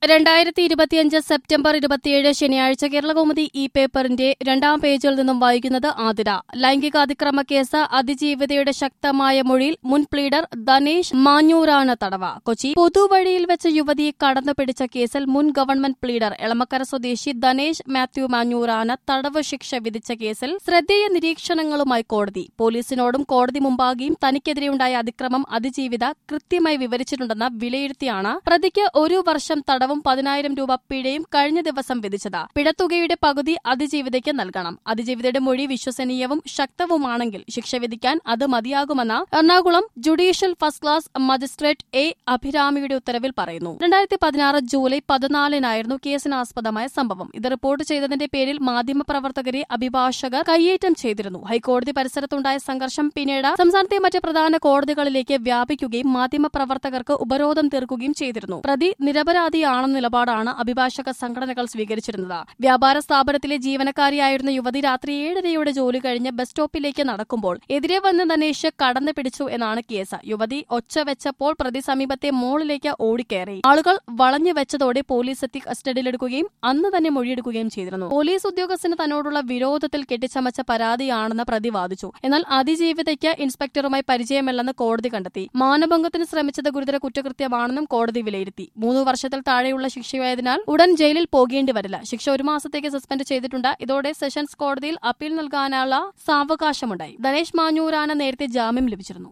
രണ്ടായിരത്തി ഇരുപത്തിയഞ്ച് സെപ്റ്റംബർ ഇരുപത്തിയേഴ് ശനിയാഴ്ച കേരളകൗമുദി ഈ പേപ്പറിന്റെ രണ്ടാം പേജിൽ നിന്നും വായിക്കുന്നത് ആതിര ലൈംഗിക അതിക്രമ കേസ് അതിജീവിതയുടെ ശക്തമായ മൊഴിയിൽ മുൻ പ്ലീഡർ ധനേഷ് മാഞ്ഞൂരാണ് തടവ കൊച്ചി പൊതുവഴിയിൽ വെച്ച് യുവതിയെ കടന്നു പിടിച്ച കേസിൽ മുൻ ഗവൺമെന്റ് പ്ലീഡർ എളമക്കര സ്വദേശി ധനേഷ് മാത്യു മാഞ്ഞൂരാണ് തടവ് ശിക്ഷ വിധിച്ച കേസിൽ ശ്രദ്ധേയ നിരീക്ഷണങ്ങളുമായി കോടതി പോലീസിനോടും കോടതി മുമ്പാകെയും തനിക്കെതിരെയുണ്ടായ അതിക്രമം അതിജീവിത കൃത്യമായി വിവരിച്ചിട്ടുണ്ടെന്ന് വിലയിരുത്തിയാണ് പ്രതിക്ക് ഒരു വർഷം തടവും പതിനായിരം രൂപ പിഴയും കഴിഞ്ഞ ദിവസം വിധിച്ചത് പിഴത്തുകയുടെ പകുതി അതിജീവിതയ്ക്ക് നൽകണം അതിജീവിതയുടെ മൊഴി വിശ്വസനീയവും ശക്തവുമാണെങ്കിൽ ശിക്ഷ വിധിക്കാൻ അത് മതിയാകുമെന്ന് Ernakulam judicial first class magistrate A അഭിരാമിയുടെ ഉത്തരവിൽ പറയുന്നു രണ്ടായിരത്തി പതിനാറ് ജൂലൈ പതിനാലിനായിരുന്നു കേസിനാസ്പദമായ സംഭവം ഇത് റിപ്പോർട്ട് ചെയ്തതിന്റെ പേരിൽ മാധ്യമപ്രവർത്തകരെ അഭിഭാഷകർ കയ്യേറ്റം ചെയ്തിരുന്നു ഹൈക്കോടതി പരിസരത്തുണ്ടായ സംഘർഷം പിന്നീട് സംസ്ഥാനത്തെ മറ്റ് പ്രധാന കോടതികളിലേക്ക് വ്യാപിക്കുകയും മാധ്യമപ്രവർത്തകർക്ക് ഉപരോധം തീർക്കുകയും ചെയ്തിരുന്നു പ്രതി നിരപരാധിയാണെന്ന നിലപാടാണ് അഭിഭാഷക സംഘടനകൾ സ്വീകരിച്ചിരുന്നത് വ്യാപാര സ്ഥാപനത്തിലെ ജീവനക്കാരിയായിരുന്ന യുവതി രാത്രി ഏഴരയോടെ ജോലി കഴിഞ്ഞ് ബസ് സ്റ്റോപ്പിലേക്ക് നടക്കുമ്പോൾ എതിരെ വന്ന് ധനേഷ് കടന്നു പിടിച്ചു എന്നാണ് കേസ് യുവതി ഒച്ച വെച്ചപ്പോൾ പ്രതി സമീപത്തെ മോളിലേക്ക് ഓടിക്കയറി ആളുകൾ വളഞ്ഞു വെച്ചതോടെ പോലീസ് എത്തി കസ്റ്റഡിയിലെടുക്കുകയും അന്ന് തന്നെ മൊഴിയെടുക്കുകയും ചെയ്തിരുന്നു പോലീസ് ഉദ്യോഗസ്ഥന് തന്നോടുള്ള വിരോധത്തിൽ കെട്ടിച്ചമച്ച പരാതിയാണെന്ന് പ്രതി വാദിച്ചു എന്നാൽ അതിജീവിതയ്ക്ക് ഇൻസ്പെക്ടറുമായി പരിചയമില്ലെന്ന് കോടതി കണ്ടെത്തി മാനഭംഗത്തിന് ശ്രമിച്ചത് ഗുരുതര കുറ്റകൃത്യമാണെന്നും കോടതി വിലയിരുത്തി മൂന്ന് വർഷത്തിൽ താഴെയുള്ള ശിക്ഷയായതിനാൽ ഉടൻ ജയിലിൽ പോകേണ്ടി വരില്ല ശിക്ഷ ഒരു മാസത്തേക്ക് സസ്പെൻഡ് ചെയ്തിട്ടുണ്ട് ഇതോടെ സെഷൻസ് കോടതിയിൽ അപ്പീൽ നൽകാനുള്ള സാവകാശമുണ്ടായി ധനേഷ് മാഞ്ഞൂരാന് നേരത്തെ ജാമ്യം ലഭിച്ചിരുന്നു